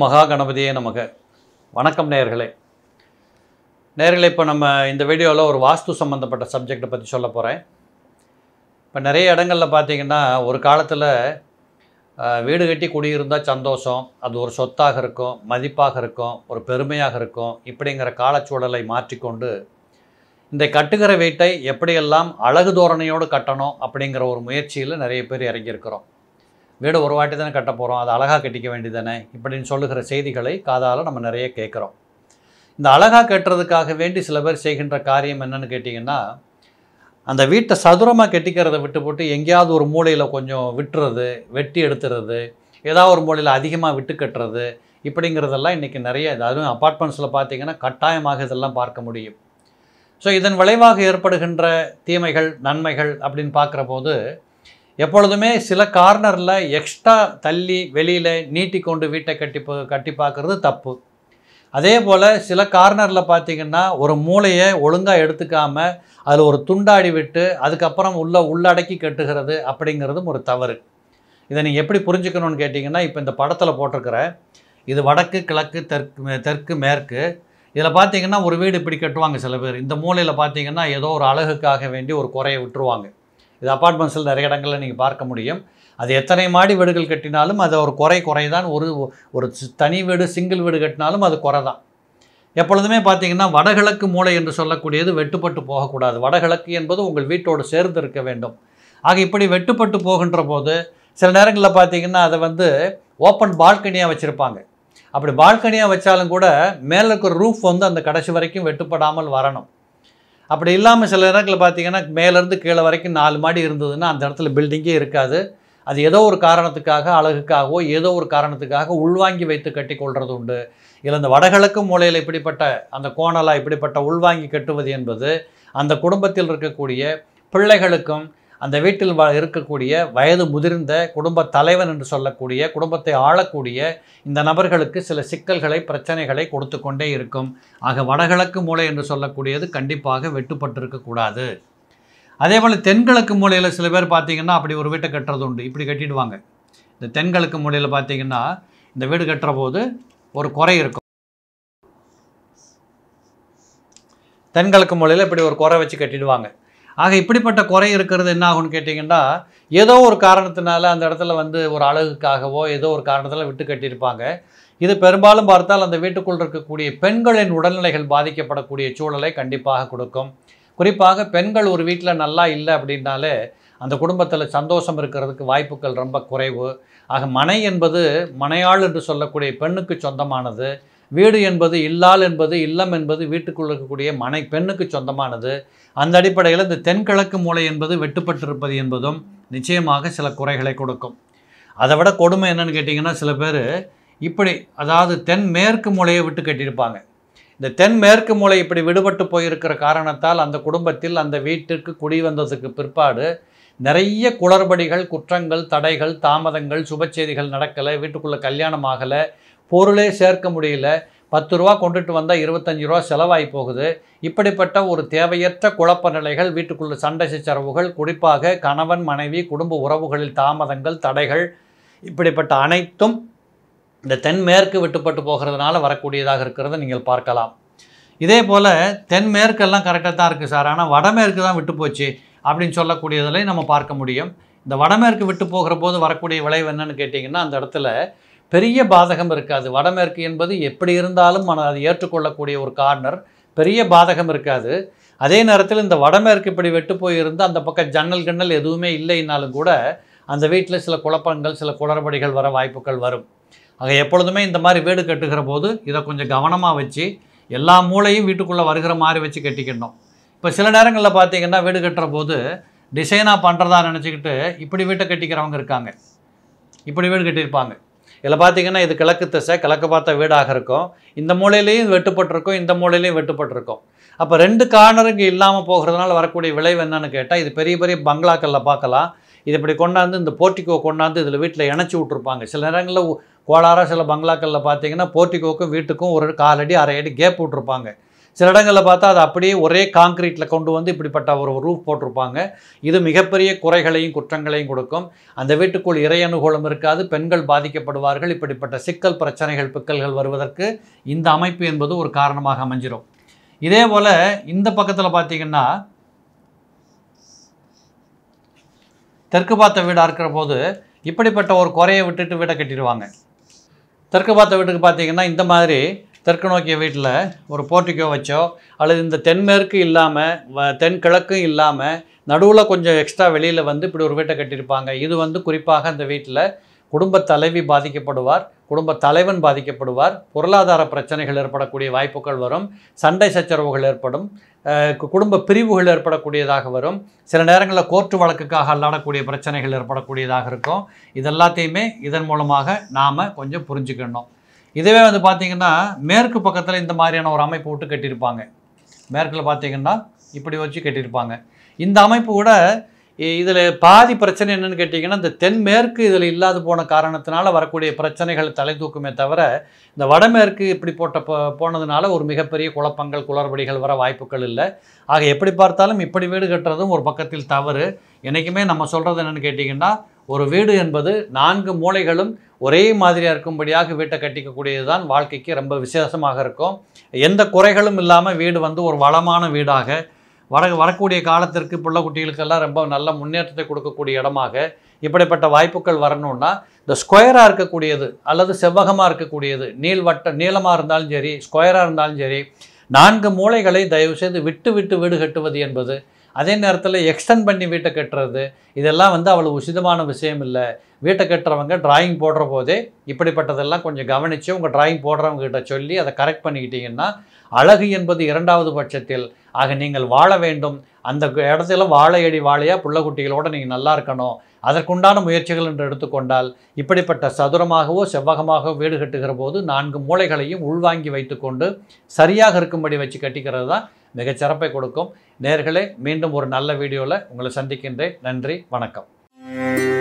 மகா கணபதியே நமக வணக்கம் நேயர்களே நேயர்களே இப்போ நம்ம இந்த வீடியோவில் ஒரு வாஸ்து சம்மந்தப்பட்ட சப்ஜெக்டை பற்றி சொல்ல போகிறேன் இப்போ நிறைய இடங்களில் பார்த்தீங்கன்னா ஒரு காலத்தில் வீடு கட்டி குடியிருந்தால் சந்தோஷம் அது ஒரு சொத்தாக இருக்கும் மதிப்பாக இருக்கும் ஒரு பெருமையாக இருக்கும் இப்படிங்கிற காலச்சூழலை மாற்றிக்கொண்டு இந்த கட்டுகிற வீட்டை எப்படியெல்லாம் அழகு தோரணையோடு கட்டணும் அப்படிங்கிற ஒரு முயற்சியில் நிறைய பேர் இறங்கியிருக்கிறோம் வீடு ஒரு வாட்டி தானே கட்ட போகிறோம் அது அழகாக கட்டிக்க வேண்டியதானே இப்படின்னு சொல்லுகிற செய்திகளை காதால் நம்ம நிறைய கேட்குறோம் இந்த அழகாக கட்டுறதுக்காக வேண்டி சில பேர் செய்கின்ற காரியம் என்னன்னு கேட்டிங்கன்னா அந்த வீட்டை சதுரமாக கட்டிக்கிறத விட்டு போட்டு எங்கேயாவது ஒரு மூலையில் கொஞ்சம் விட்டுறது வெட்டி எடுத்துறது ஏதாவது ஒரு மூலையில் அதிகமாக விட்டு கட்டுறது இப்படிங்கிறதெல்லாம் இன்றைக்கி நிறைய இது அதுவும் அப்பார்ட்மெண்ட்ஸில் பார்த்தீங்கன்னா கட்டாயமாக இதெல்லாம் பார்க்க முடியும் ஸோ இதன் விளைவாக ஏற்படுகின்ற தீமைகள் நன்மைகள் அப்படின்னு பார்க்குற போது எப்பொழுதுமே சில கார்னரில் எக்ஸ்ட்ரா தள்ளி வெளியில் நீட்டி கொண்டு வீட்டை கட்டி பா- கட்டி பார்க்குறது தப்பு அதே போல் சில கார்னரில் பார்த்தீங்கன்னா ஒரு மூளையை ஒழுங்காக எடுத்துக்காம அதில் ஒரு துண்டாடி விட்டு அதுக்கப்புறம் உள்ள உள்ளடக்கி கட்டுகிறது அப்படிங்கிறதும் ஒரு தவறு இதை நீங்கள் எப்படி புரிஞ்சுக்கணும்னு கேட்டிங்கன்னா இப்போ இந்த படத்தில் போட்டிருக்கிற இது வடக்கு கிழக்கு தெற்கு தெற்கு மேற்கு இதில் பார்த்தீங்கன்னா ஒரு வீடு இப்படி கட்டுவாங்க சில பேர் இந்த மூலையில் பார்த்தீங்கன்னா ஏதோ ஒரு அழகுக்காக வேண்டி ஒரு குறையை விட்டுருவாங்க இது அப்பார்ட்மெண்ட்ஸில் நிறைய இடங்களில் நீங்கள் பார்க்க முடியும் அது எத்தனை மாடி வீடுகள் கட்டினாலும் அது ஒரு குறை குறை தான் ஒரு ஒரு சி- தனி வீடு சிங்கிள் வீடு கட்டினாலும் அது குறை தான் எப்பொழுதுமே பார்த்தீங்கன்னா வடகிழக்கு மூலை என்று சொல்லக்கூடியது வெட்டுப்பட்டு போகக்கூடாது வடகிழக்கு என்பது உங்கள் வீட்டோடு சேர்ந்து இருக்க வேண்டும் ஆக இப்படி வெட்டுப்பட்டு போகின்ற போது சில நேரங்களில் பார்த்தீங்கன்னா அதை வந்து ஓப்பன் பால்கனியாக வச்சுருப்பாங்க அப்படி பால்கனியாக வச்சாலும் கூட மேலே இருக்கிற ரூஃப் வந்து அந்த கடைசி வரைக்கும் வெட்டுப்படாமல் வரணும் அப்படி இல்லாமல் சில நேரங்களில் பார்த்தீங்கன்னா மேலேருந்து கீழே வரைக்கும் நாலு மாடி இருந்ததுன்னா அந்த இடத்துல பில்டிங்கே இருக்காது அது ஏதோ ஒரு காரணத்துக்காக அழகுக்காகவோ ஏதோ ஒரு காரணத்துக்காக உள்வாங்கி வைத்து கட்டி கொள்வது உண்டு இதில் இந்த வடகிழக்கு மூலையில் இப்படிப்பட்ட அந்த கோணலாக இப்படிப்பட்ட உள்வாங்கி கட்டுவது என்பது அந்த குடும்பத்தில் இருக்கக்கூடிய பிள்ளைகளுக்கும் அந்த வீட்டில் வ- இருக்கக்கூடிய வயது முதிர்ந்த குடும்ப தலைவன் என்று சொல்லக்கூடிய குடும்பத்தை ஆளக்கூடிய இந்த நபர்களுக்கு சில சிக்கல்களை பிரச்சனைகளை கொடுத்து கொண்டே இருக்கும் ஆக வடகிழக்கு மூலை என்று சொல்லக்கூடியது கண்டிப்பாக வெட்டுப்பட்டிருக்கக்கூடாது அதே போல் தென்கிழக்கு மூலையில் சில பேர் பார்த்தீங்கன்னா அப்படி ஒரு வீட்டை கட்டுறது உண்டு இப்படி கட்டிடுவாங்க இந்த தென்கிழக்கு மூலையில் பார்த்தீங்கன்னா இந்த வீடு கட்டுற போது ஒரு குறை இருக்கும் தென்கிழக்கு மூலையில் இப்படி ஒரு குறை வச்சு கட்டிடுவாங்க ஆக இப்படிப்பட்ட குறை இருக்கிறது என்ன ஆகும்னு கேட்டிங்கன்னா ஏதோ ஒரு காரணத்தினால அந்த இடத்துல வந்து ஒரு அழகுக்காகவோ ஏதோ ஒரு காரணத்தில் விட்டு கட்டியிருப்பாங்க இது பெரும்பாலும் பார்த்தால் அந்த வீட்டுக்குள் இருக்கக்கூடிய பெண்களின் உடல்நிலைகள் பாதிக்கப்படக்கூடிய சூழலை கண்டிப்பாக கொடுக்கும் குறிப்பாக பெண்கள் ஒரு வீட்டில் நல்லா இல்லை அப்படின்னாலே அந்த குடும்பத்தில் சந்தோஷம் இருக்கிறதுக்கு வாய்ப்புகள் ரொம்ப குறைவு ஆக மனை என்பது மனையாள் என்று சொல்லக்கூடிய பெண்ணுக்கு சொந்தமானது வீடு என்பது இல்லால் என்பது இல்லம் என்பது வீட்டுக்குள் இருக்கக்கூடிய மனை பெண்ணுக்கு சொந்தமானது அந்த அடிப்படையில் இந்த தென்கிழக்கு மூலை என்பது வெட்டுப்பட்டிருப்பது என்பதும் நிச்சயமாக சில குறைகளை கொடுக்கும் அதை விட கொடுமை என்னன்னு கேட்டிங்கன்னா சில பேர் இப்படி அதாவது தென் மேற்கு மூலையை விட்டு கட்டியிருப்பாங்க இந்த தென் மேற்கு மூலை இப்படி விடுபட்டு போயிருக்கிற காரணத்தால் அந்த குடும்பத்தில் அந்த வீட்டிற்கு குடி வந்ததுக்கு பிற்பாடு நிறைய குளறுபடிகள் குற்றங்கள் தடைகள் தாமதங்கள் சுபச்செய்திகள் நடக்கலை வீட்டுக்குள்ளே கல்யாணம் ஆகலை பொருளே சேர்க்க முடியல பத்து ரூபா கொண்டுட்டு வந்தால் இருபத்தஞ்சி ரூபா செலவாகி போகுது இப்படிப்பட்ட ஒரு தேவையற்ற குழப்ப நிலைகள் வீட்டுக்குள்ள சண்டை சச்சரவுகள் குறிப்பாக கணவன் மனைவி குடும்ப உறவுகளில் தாமதங்கள் தடைகள் இப்படிப்பட்ட அனைத்தும் இந்த தென்மேற்கு விட்டுப்பட்டு போகிறதுனால வரக்கூடியதாக இருக்கிறத நீங்கள் பார்க்கலாம் இதே போல் தென்மேற்கெல்லாம் கரெக்டாக தான் இருக்குது சார் ஆனால் வடமேற்கு தான் விட்டு போச்சு அப்படின்னு சொல்லக்கூடியதில் நம்ம பார்க்க முடியும் இந்த வடமேற்கு விட்டு போகிற போது வரக்கூடிய விளைவு என்னன்னு கேட்டிங்கன்னா அந்த இடத்துல பெரிய பாதகம் இருக்காது வடமேற்கு என்பது எப்படி இருந்தாலும் மன அது ஏற்றுக்கொள்ளக்கூடிய ஒரு கார்னர் பெரிய பாதகம் இருக்காது அதே நேரத்தில் இந்த வடமேற்கு இப்படி வெட்டு போயிருந்து அந்த பக்கம் ஜன்னல் கண்ணல் எதுவுமே இல்லைன்னாலும் கூட அந்த வீட்டில் சில குழப்பங்கள் சில குளறுபடிகள் வர வாய்ப்புகள் வரும் ஆக எப்பொழுதுமே இந்த மாதிரி வீடு கட்டுகிற போது இதை கொஞ்சம் கவனமாக வச்சு எல்லா மூளையும் வீட்டுக்குள்ளே வருகிற மாதிரி வச்சு கட்டிக்கணும் இப்போ சில நேரங்களில் பார்த்தீங்கன்னா வீடு கட்டுற போது டிசைனாக பண்ணுறதா நினச்சிக்கிட்டு இப்படி வீட்டை கட்டிக்கிறவங்க இருக்காங்க இப்படி வீடு கட்டியிருப்பாங்க இதில் பார்த்தீங்கன்னா இது கிழக்கு திசை கிழக்கு பார்த்த வீடாக இருக்கும் இந்த மூலையிலையும் வெட்டுப்பட்டிருக்கும் இந்த மூலையிலையும் வெட்டுப்பட்டிருக்கும் அப்போ ரெண்டு கார்னருக்கு இல்லாமல் போகிறதுனால வரக்கூடிய விளைவு என்னன்னு கேட்டால் இது பெரிய பெரிய பங்களாக்களில் பார்க்கலாம் இது இப்படி கொண்டாந்து இந்த போர்ட்டிகோ கொண்டாந்து இதில் வீட்டில் இணைச்சி விட்ருப்பாங்க சில நேரங்களில் கோளாறாக சில பங்களாக்களில் பார்த்தீங்கன்னா போர்ட்டிகோக்கும் வீட்டுக்கும் ஒரு காலடி அரை அடி கேப் விட்ருப்பாங்க சில இடங்களில் பார்த்தா அது அப்படியே ஒரே காங்கிரீட்டில் கொண்டு வந்து இப்படிப்பட்ட ஒரு ரூஃப் போட்டிருப்பாங்க இது மிகப்பெரிய குறைகளையும் குற்றங்களையும் கொடுக்கும் அந்த வீட்டுக்குள் இறை அனுகூலம் இருக்காது பெண்கள் பாதிக்கப்படுவார்கள் இப்படிப்பட்ட சிக்கல் பிரச்சனைகள் பிக்கல்கள் வருவதற்கு இந்த அமைப்பு என்பது ஒரு காரணமாக அமைஞ்சிரும் இதே போல் இந்த பக்கத்தில் பார்த்தீங்கன்னா தெற்கு பார்த்த வீடாக இருக்கிற போது இப்படிப்பட்ட ஒரு குறையை விட்டுட்டு வீடை கட்டிடுவாங்க தெற்கு பார்த்த வீட்டுக்கு பார்த்தீங்கன்னா இந்த மாதிரி தெற்கு நோக்கிய வீட்டில் ஒரு போர்ட்டிக்கோ வச்சோ அல்லது இந்த தென்மேற்கு இல்லாமல் தென்கிழக்கும் இல்லாமல் நடுவில் கொஞ்சம் எக்ஸ்ட்ரா வெளியில் வந்து இப்படி ஒரு வீட்டை கட்டியிருப்பாங்க இது வந்து குறிப்பாக அந்த வீட்டில் குடும்ப தலைவி பாதிக்கப்படுவார் குடும்ப தலைவன் பாதிக்கப்படுவார் பொருளாதார பிரச்சனைகள் ஏற்படக்கூடிய வாய்ப்புகள் வரும் சண்டை சச்சரவுகள் ஏற்படும் அஹ் கு- குடும்ப பிரிவுகள் ஏற்படக்கூடியதாக வரும் சில நேரங்களில் கோர்ட்டு வழக்குக்காக அல்லாடக்கூடிய பிரச்சனைகள் ஏற்படக்கூடியதாக இருக்கும் இதெல்லாத்தையுமே இதன் மூலமாக நாம் கொஞ்சம் புரிஞ்சுக்கணும் இதுவே வந்து பார்த்திங்கன்னா மேற்கு பக்கத்தில் இந்த மாதிரியான ஒரு அமைப்பு விட்டு கட்டியிருப்பாங்க மேற்கில் பார்த்தீங்கன்னா இப்படி வச்சு கட்டியிருப்பாங்க இந்த அமைப்பு கூட இதில் பாதி பிரச்சனை என்னன்னு கேட்டிங்கன்னா இந்த தென்மேற்கு இதில் இல்லாது போன காரணத்தினால வரக்கூடிய பிரச்சனைகள் தலை தூக்குமே தவிர இந்த வடமேற்கு இப்படி போட்ட போ போனதுனால ஒரு மிகப்பெரிய குழப்பங்கள் குளறுபடிகள் வர வாய்ப்புகள் இல்லை ஆக எப்படி பார்த்தாலும் இப்படி வீடு கட்டுறதும் ஒரு பக்கத்தில் தவறு என்றைக்குமே நம்ம சொல்கிறது என்னென்னு கேட்டிங்கன்னா ஒரு வீடு என்பது நான்கு மூலைகளும் ஒரே மாதிரியாக இருக்கும்படியாக வீட்டை கட்டிக்கக்கூடியது தான் வாழ்க்கைக்கு ரொம்ப விசேஷமாக இருக்கும் எந்த குறைகளும் இல்லாமல் வீடு வந்து ஒரு வளமான வீடாக வர வரக்கூடிய காலத்திற்கு பிள்ளை குட்டிகளுக்கெல்லாம் ரொம்ப நல்ல முன்னேற்றத்தை கொடுக்கக்கூடிய இடமாக இப்படிப்பட்ட வாய்ப்புகள் வரணும்னா இந்த ஸ்கொயராக இருக்கக்கூடியது அல்லது செவ்வகமாக இருக்கக்கூடியது நீள்வட்ட நீளமாக இருந்தாலும் சரி ஸ்கொயராக இருந்தாலும் சரி நான்கு மூலைகளை தயவுசெய்து விட்டு விட்டு வீடு கட்டுவது என்பது அதே நேரத்தில் எக்ஸ்டெண்ட் பண்ணி வீட்டை கட்டுறது இதெல்லாம் வந்து அவ்வளவு உசிதமான விஷயம் இல்லை வீட்டை கட்டுறவங்க டிராயிங் போடுற போதே இப்படிப்பட்டதெல்லாம் கொஞ்சம் கவனித்து உங்கள் டிராயிங் போடுறவங்க கிட்ட சொல்லி அதை கரெக்ட் பண்ணிக்கிட்டீங்கன்னா அழகு என்பது இரண்டாவது பட்சத்தில் ஆக நீங்கள் வாழ வேண்டும் அந்த இடத்துல வாழையடி வாழையாக புள்ளக்குட்டிகளோடு நீங்கள் நல்லா இருக்கணும் அதற்குண்டான முயற்சிகள் என்று எடுத்துக்கொண்டால் இப்படிப்பட்ட சதுரமாகவோ செவ்வகமாகவோ வீடு கட்டுகிற போது நான்கு மூலைகளையும் உள்வாங்கி வைத்துக்கொண்டு சரியாக இருக்கும்படி வச்சு கட்டிக்கிறது தான் மிகச் சிறப்பை கொடுக்கும் நேர்களே மீண்டும் ஒரு நல்ல வீடியோவில் உங்களை சந்திக்கின்றேன் நன்றி வணக்கம்